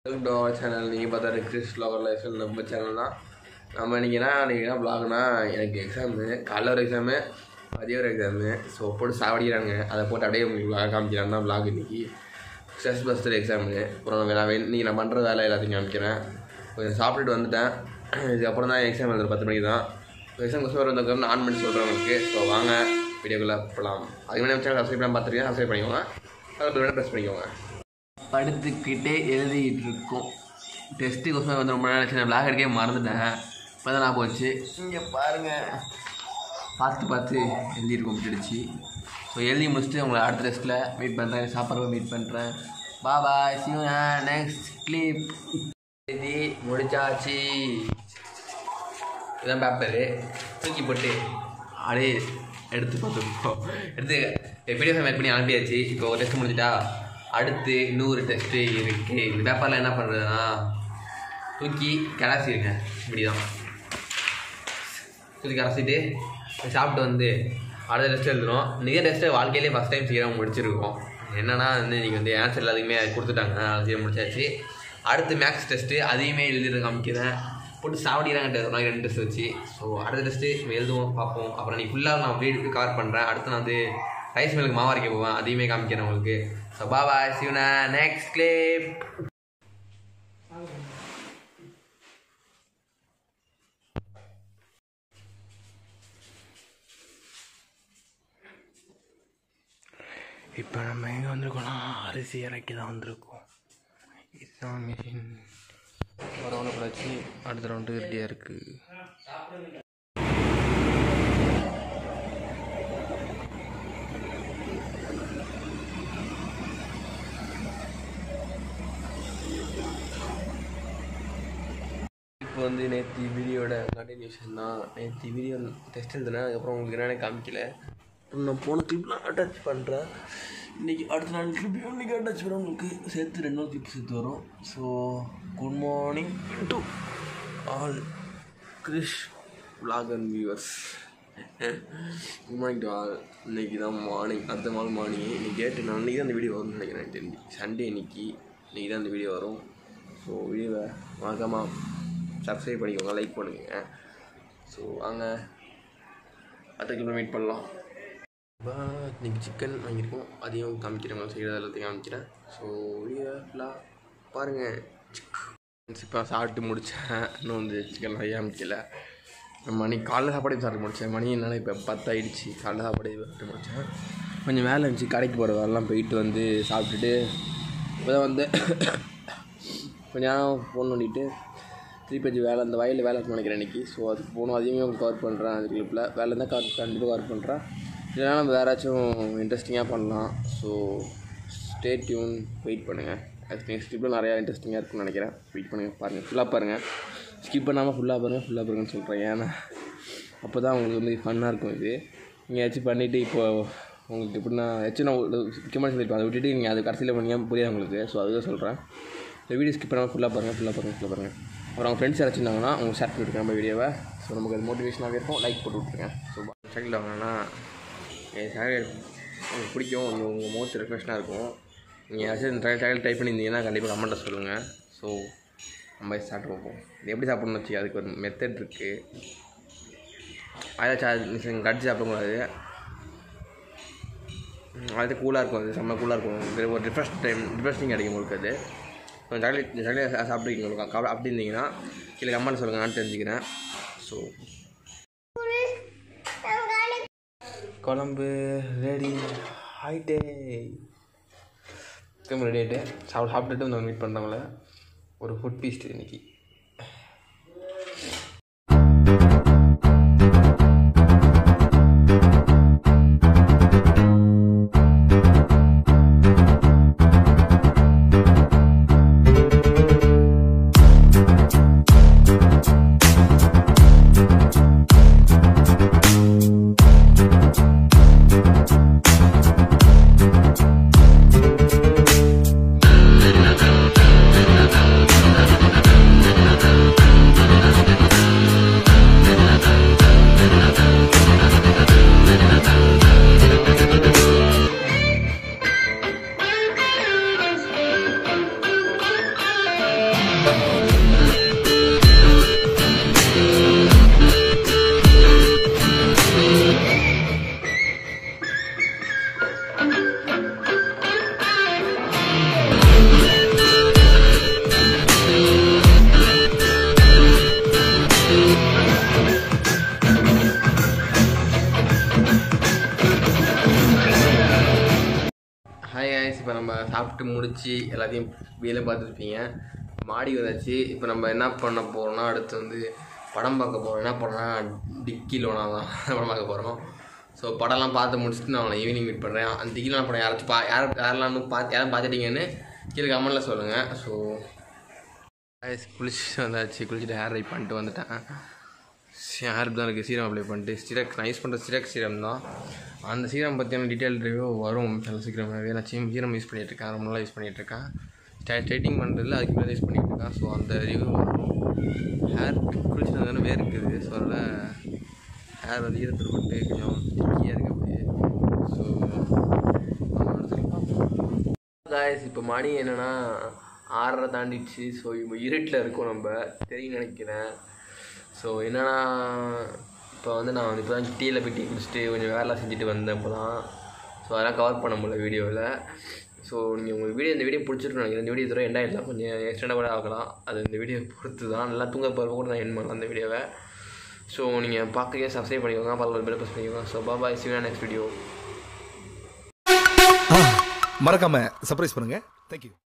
welcome to our channel நீங்கள் பார்த்தா Krish vlogger life நம்ம சேனல் தான் நம்ம இன்றைக்கினா இன்றைக்கி என்ன வ்ளாக்னா எனக்கு எக்ஸாமு காலைல ஒரு எக்ஸாமு மதியம் ஒரு எக்ஸாமு ஸோ போட்டு சாவடிக்கிறாங்க அதை போட்டு அப்படியே உங்களுக்கு vlog காமிக்கிறான் தான் vlog இன்னைக்கு ஸ்ட்ரெஸ் பஸ்டர் எக்ஸாமு அப்புறம் நான் இன்றைக்கி நான் பண்ணுற வேலை எல்லாத்தையும் காமிக்கிறேன் கொஞ்சம் சாப்பிட்டுட்டு வந்துட்டேன் இதுக்கப்புறம் தான் எக்ஸாம் எழுதுற பத்து மணிக்கு தான் எக்ஸாம் கொஸ்டின் வரதுக்கு ஆன் பண்ணி சொல்கிறேன் உங்களுக்கு ஸோ வாங்க வீடியோக்குள்ளே போகலாம் அதுக்கு முன்னாடி சேனல் சப்ஸ்கிரைப் பண்ண பார்த்துருக்கேன் சப்ஸ்கிரைப் பண்ணிக்கோங்க அதில் ப்ரெஸ் பண்ணிக்கோங்க படுத்துக்கிட்டே எழுதிட்டு இருக்கோம் டெஸ்ட்டு கொஸ்டின் வந்து ரொம்ப நாள் ஆச்சு பிளாக் எடுக்கவே மறந்துட்டேன் இப்போ தான் நான் போச்சு இங்கே பாருங்கள் பார்த்து பார்த்து எழுதியிருக்கோம் பிடிச்சி ஸோ எழுதி முடிச்சுட்டு உங்களை அடுத்த டெஸ்ட்டில் மீட் பண்ணுறேன் சாப்பிட்றப்ப மீட் பண்ணுறேன் பா பாய் சி நெக்ஸ்ட் கிளிப் எழுதி முடிச்சாச்சு இதான் பேப்பரு தூக்கி போட்டு அப்படியே எடுத்து பார்த்துருக்கோம் எடுத்து பிடிஎஃப் மேக் பண்ணி அனுப்பியாச்சு இப்போ ஒரு டெஸ்ட் முடிஞ்சிட்டா அடுத்து இன்னொரு டெஸ்ட்டு இருக்குது இந்த பேப்பரில் என்ன பண்ணுறதுன்னா தூக்கி கலாசிருங்க இப்படி தான் தூக்கி கரைச்சிட்டு சாப்பிட்டு வந்து அடுத்த டெஸ்ட் எழுதுறோம் நிறைய டெஸ்ட்டு வாழ்க்கையிலே ஃபஸ்ட் டைம் சீக்கிரம் முடிச்சிருக்கோம் என்னன்னா வந்து இன்றைக்கி வந்து ஆன்சர் எல்லாத்துக்குமே கொடுத்துட்டாங்க அது சீக்கிரம் முடிச்சாச்சு அடுத்து மேக்ஸ் டெஸ்ட்டு அதையுமே எழுதிட்டு காமிக்கிறேன் போட்டு சாவடிக்கிறாங்க ஒரு ரெண்டு டெஸ்ட் வச்சு ஸோ அடுத்த டெஸ்ட்டு எழுதுவோம் பார்ப்போம் அப்புறம் நீ ஃபுல்லாக நான் வீடு கவர் பண்ணுறேன் அடுத்து நான் வந்து ரைஸ் மில்லுக்கு மாவு அரைக்க போவேன் அதையுமே காமிக்கிறேன் உங்களுக்கு ஸோ பாபா சிவனா நெக்ஸ்ட் கிளிப் இப்போ நம்ம எங்கே வந்திருக்கோம்னா அரிசி இறக்கி தான் வந்திருக்கோம் இதுதான் மிஷின் ஒரு ரவுண்டு வச்சு அடுத்த ரவுண்டு ரெடியாக இருக்குது இப்போ வந்து நேற்று வீடியோட கண்டினியூஷன் தான் நேற்று வீடியோ டெஸ்ட் எழுதுனேன் அதுக்கப்புறம் உங்களுக்கு என்னென்ன காமிக்கல அப்புறம் நான் போன கிளிப்லாம் அட்டாச் பண்ணுறேன் இன்றைக்கி அடுத்த நாள் கிளிப் இன்றைக்கி அட்டாச் பண்ண உங்களுக்கு சேர்த்து ரெண்டு நாள் கிளிப் சேர்த்து வரும் so good morning to all Krish vlog and viewers good morning to all இன்றைக்கி தான் மார்னிங் அடுத்த நாள் மார்னிங் இன்றைக்கி டேட்டு நான் இன்றைக்கி தான் இந்த வீடியோ வரும்னு நினைக்கிறேன் எனக்கு தெரிஞ்சு சண்டே இன்னைக்கு இன்றைக்கி தான் இந்த வீடியோ வரும் ஸோ வீடியோவை மறக்காமல் சப்ஸ்கிரைப் பண்ணிக்கோங்க லைக் பண்ணுங்க ஸோ வாங்க அடுத்த மீட் பண்ணலாம் இப்போ இன்றைக்கி சிக்கன் வாங்கியிருக்கோம் அதையும் காமிக்கிறேன் செய்கிறது எல்லாத்தையும் காமிக்கிறேன் ஸோ வீடியோ ஃபுல்லாக பாருங்கள் இப்போ சாப்பிட்டு முடித்தேன் இன்னும் வந்து சிக்கன் நிறைய காமிக்கல மணி காலைல சாப்பாடு சாப்பிட்டு முடித்தேன் மணி என்னால் இப்போ பத்தாயிடுச்சு காலைல சாப்பாடு சாப்பிட்டு முடித்தேன் கொஞ்சம் வேலை இருந்துச்சு கடைக்கு போகிற வேலைலாம் போயிட்டு வந்து சாப்பிட்டுட்டு இப்போ தான் வந்து கொஞ்ச நேரம் ஃபோன் பண்ணிவிட்டு திருப்பி வச்சு வேலை அந்த வயலில் வேலை இருக்குன்னு நினைக்கிறேன் இன்றைக்கி ஸோ அதுக்கு போகணும் அதையுமே உங்களுக்கு கவர் பண்ணுறேன் அந்த கிளிப்பில் வேலை இருந்தால் கவர் கண்டிப்பாக கவர் பண்ணுறேன் இல்லைனா நம்ம வேறு ஏதாச்சும் இன்ட்ரெஸ்டிங்காக பண்ணலாம் ஸோ ஸ்டே டியூன் வெயிட் பண்ணுங்கள் அது நெக்ஸ்ட் கிளிப்பில் நிறையா இன்ட்ரெஸ்டிங்காக இருக்குன்னு நினைக்கிறேன் வெயிட் பண்ணுங்கள் பாருங்கள் ஃபுல்லாக பாருங்கள் ஸ்கிப் பண்ணாமல் ஃபுல்லாக பாருங்கள் ஃபுல்லாக பாருங்கன்னு சொல்கிறேன் ஏன்னா அப்போ தான் உங்களுக்கு வந்து ஃபன்னாக இருக்கும் இது நீங்கள் ஏதாச்சும் பண்ணிவிட்டு இப்போ உங்களுக்கு எப்படின்னா ஏதாச்சும் நான் ஒரு முக்கியமான சொல்லியிருப்பேன் அதை விட்டுட்டு நீங்கள் அது கடைசியில் பண்ணீங்க புரியாது உங்களுக்கு ஸோ அதுதான் சொல்கிறேன் இந்த வீடியோ ஸ்கிப் பண்ணாமல் ஃபுல்லாக பாருங்கள் ஃபுல்லாக பாருங்கள் ஃபுல்லாக பாருங்கள் அப்புறம் அவங்க ஃப்ரெண்ட்ஸ் யாராச்சும் இருந்தாங்கன்னா அவங்க ஷேர் பண்ணிவிட்டுருக்கேன் நம்ம வீடியோவை ஸோ நமக்கு அது மோட்டிவேஷனாகவே இருக்கும் லைக் போட்டு விட்ருங்க ஸோ சேனலில் வாங்கினா என் சேனல் உங்களுக்கு பிடிக்கும் உங்கள் உங்கள் மோஸ்ட் ரெஃப்ரெஷ்னாக இருக்கும் நீங்கள் ஏதாச்சும் இந்த சேனல் டைப் பண்ணியிருந்தீங்கன்னா கண்டிப்பாக கமெண்ட்டில் சொல்லுங்கள் ஸோ நம்ம ஸ்டார்ட் பண்ணுவோம் இது எப்படி சாப்பிட்ணும்னு வச்சு அதுக்கு ஒரு மெத்தட் இருக்குது அதில் கடிச்சு சாப்பிடக்கூடாது அது கூலாக இருக்கும் அது செம்ம கூலாக இருக்கும் இது ஒரு ரிஃப்ரெஷ் டைம் ரிஃப்ரெஷிங் கிடைக்கும் உங்களுக்கு அது கொஞ்சம் சாக்லேட் சாக்லேட் சாப்பிட்ருக்கீங்க உங்களுக்கு கா- அப்படி இருந்தீங்கன்னா கீழே கமெண்ட் சொல்லுங்கள் நான் தெரிஞ்சுக்கிறேன் ஸோ குழம்பு ரெடி ஆயிட்டே திரும்ப ரெடி ஆகிட்டு சாப்பிட்டு சாப்பிட்டுட்டு வந்து மீட் பண்ணுறவங்கள ஒரு ஃபுட் பீஸ்ட் இன்னைக்கு Thank சாப்பிட்டு முடிச்சு எல்லாத்தையும் வேலை பார்த்துருப்பீங்க மாடி வந்தாச்சு இப்போ நம்ம என்ன பண்ண போகிறோம்னா அடுத்து வந்து படம் பார்க்க போகிறோம் என்ன பண்ணோம்னா டிக்கி லோனா தான் படம் பார்க்க போகிறோம் ஸோ படம்லாம் பார்த்து முடிச்சுட்டு நான் அவனை ஈவினிங் மீட் பண்ணுறேன் அந்த டிக்கிலாம் படம் யாராச்சும் பா யார் யாரெல்லாம் பார்த்து யாரும் பார்த்துட்டீங்கன்னு கீழே கமெண்ட்டில் சொல்லுங்கள் ஸோ குளிச்சுட்டு வந்தாச்சு குளிச்சுட்டு ஹேர் ரைப் பண்ணிட்டு வந்துட்டேன் ஹேர் தான் இருக்குது சீரம் அப்ளை பண்ணிட்டு ஸ்டிரக் நான் யூஸ் பண்ணுற ஸ்டிரக் சீரம் தான் அந்த சீரம் பற்றியான டீட்டெயில் ரிவ்யூ வரும் சில சீக்கிரமாகவே நான் சீம் சீரம் யூஸ் பண்ணிகிட்ருக்கேன் ரொம்ப நாளாக யூஸ் பண்ணிகிட்ருக்கேன் ஸ்டே ஸ்ட்ரைட்டிங் பண்ணுறதுல அதுக்கு மேலே யூஸ் பண்ணிகிட்டு இருக்கேன் ஸோ அந்த ரிவ்யூ வரும் ஹேர் குளிச்சுட்டு வந்தாலும் வேர்க்குது ஸோ அதனால் ஹேர் வந்து ஈரத்தில் போட்டு கொஞ்சம் திக்கியாக இருக்க அப்படியே ஸோ காய்ஸ் இப்போ மணி என்னென்னா ஆறரை தாண்டிடுச்சு ஸோ இப்போ இருட்டில் இருக்கோம் நம்ம தெரியும் நினைக்கிறேன் ஸோ என்னென்னா இப்போ வந்து நான் இப்போ தான் டீயில் போய் டீ குடிச்சிட்டு கொஞ்சம் வேலை செஞ்சுட்டு வந்தேன் இப்போ தான் ஸோ அதெல்லாம் கவர் பண்ண முடியல வீடியோவில் ஸோ நீங்கள் உங்களுக்கு வீடியோ இந்த வீடியோ பிடிச்சிருக்கணும் நினைக்கிறேன் இந்த வீடியோ தூரம் எண்ட் ஆகிடலாம் கொஞ்சம் எக்ஸ்டெண்டாக கூட ஆகலாம் அது இந்த வீடியோ பொறுத்து தான் நல்லா தூங்க போகிறப்ப கூட நான் என் பண்ணலாம் அந்த வீடியோவை ஸோ நீங்கள் பார்க்குறீங்க சப்ஸ்கிரைப் பண்ணிக்கோங்க பல பெல் ப்ரெஸ் பண்ணிக்கோங்க so Babai Siva next video மறக்காம சர்ப்ரைஸ் பண்ணுங்க தேங்க்யூ